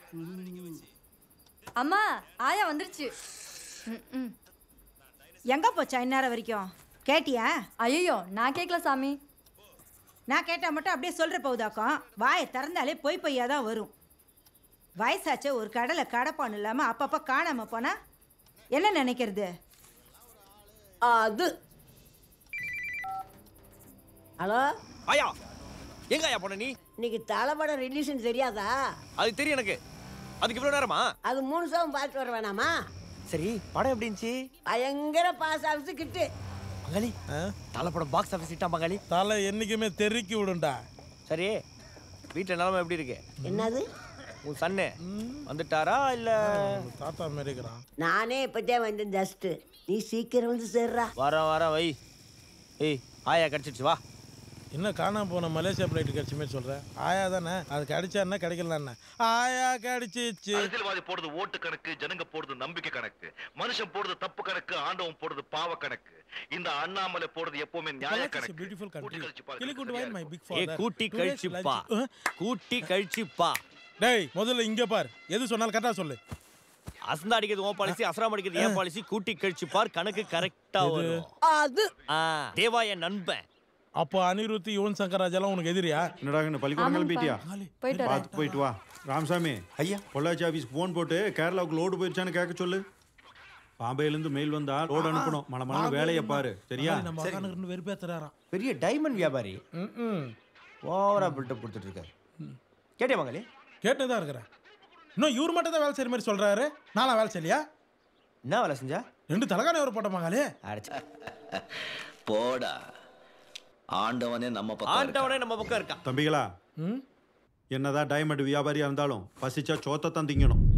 அம்மா ஆயா வந்துருச்சு ம், ம். எங்க போச்சா இந்நேரம் வரைக்கும் கேட்டியா ஐயோ நான் கேட்கல சாமி நான் கேட்டா மட்டும் அப்படியே சொல்ற போகுதாக்கம் வாயை திறந்தாலே பொய் பொய்யா தான் வரும் வயசாச்சே ஒரு கடலை கடப்பான் இல்லாம அப்பப்ப காணாம போனா என்ன நினைக்கிறது அது ஹலோ ஆயா எங்க ஆயா போன நீ இன்னைக்கு தலைப்படம் ரிலீஸ்னு தெரியாதா அது தெரியும் எனக்கு அதுக்கு இவ்வளவு நேரமா அது மூணு சவம் பார்த்து வர வேணாமா சரி படம் எப்படி இருந்துச்சு பயங்கர பாஸ் ஆஃபீஸ் கிட்டு பங்காளி தலை படம் பாக்ஸ் ஆஃபீஸ் இட்டா பங்காளி தலை என்னைக்குமே தெருக்கி விடும்டா சரி வீட்டுல நிலைமை எப்படி இருக்கு என்னது உன் சன்னு வந்துட்டாரா இல்ல தாத்தா மாரி இருக்கிறான் நானே இப்போதே வந்தேன் ஜஸ்ட்டு நீ சீக்கிரம் வந்து சேர்றா வரேன் வரேன் வை ஏய் ஆயா கிடைச்சிடுச்சு வா என்ன காணாம போன மலேசியா பிளைட் கிடைச்ச மாதிரி சொல்கிறேன் ஆயா தானே அது கிடைச்சா என்ன கிடைக்கல என்ன ஆயா கிடைச்சிச்சு அரசியல்வாதி போடுறது ஓட்டு கணக்கு ஜனங்க போடுறது நம்பிக்கை கணக்கு மனுஷன் போடுறது தப்பு கணக்கு ஆண்டவன் போடுறது பாவ கணக்கு இந்த அண்ணாமலை போடுறது எப்பவுமே நியாய கணக்கு பியூட்டிஃபுல் கூட்டி கண்ட்ரி கழிச்சு பாருங்க, கிளிக்குண்டு சரியா வாய் மை இருக்கும். பிக் ஏ ஃபாதர் கூட்டி கழிச்சுப்பா கூட்டி கழிச்சுப்பா டேய் முதல்ல இங்க பார் எது சொன்னாலும் கரெக்டா சொல்லு அசந்தா அடிக்கிறது உன் பாலிசி அசராம் அடிக்கிறது என் பாலிசி கூட்டி கழிச்சு பார் கணக்கு கரெக்டா வரும் அது ஆ, தேவா என் நண்பன் அப்போ அனிருத் யுவன் சங்கர் ராஜாலாம் உனக்கு எதிரியா என்னடா இங்க பள்ளிக்கூடம் கிளம்பிட்டியா போயிட்டு வரேன் பார்த்து போயிட்டு வா ராமசாமி ஐயா பொள்ளாச்சி ஆஃபீஸ் ஃபோன் போட்டு கேரளாவுக்கு லோடு போயிடுச்சான்னு கேட்க சொல்லு பாம்பேலேருந்து மெயில் வந்தா லோடு அனுப்பணும் மன மன வேலையை பாரு சரியா நம்ம உட்காந்து வெறுப்பேத்துறாராம் பெரிய டைமண்ட் வியாபாரி ம் ஓவரா பில்டப் கொடுத்துட்டு இருக்காரு கேட்டியா மங்களி கேட்டு தான் இருக்கிறேன் இன்னும் இவர் மட்டும் தான் வேலை செய்கிற மாதிரி சொல்கிறாரு நானும் வேலை செய்யலையா என்ன வேலை செஞ்சா ரெண்டு தலகாணி ஒரு போட்ட மகளே அடிச்சு போடா ஆண்டவனே நம்ம பக்கம் இருக்கான். ஆண்டவனே நம்ம பக்கம் இருக்கான் தம்பிகளா ம் என்னதான் டைமண்ட் வியாபாரியா இருந்தாலும் பசிச்சா சோத்தை தான் திங்கணும்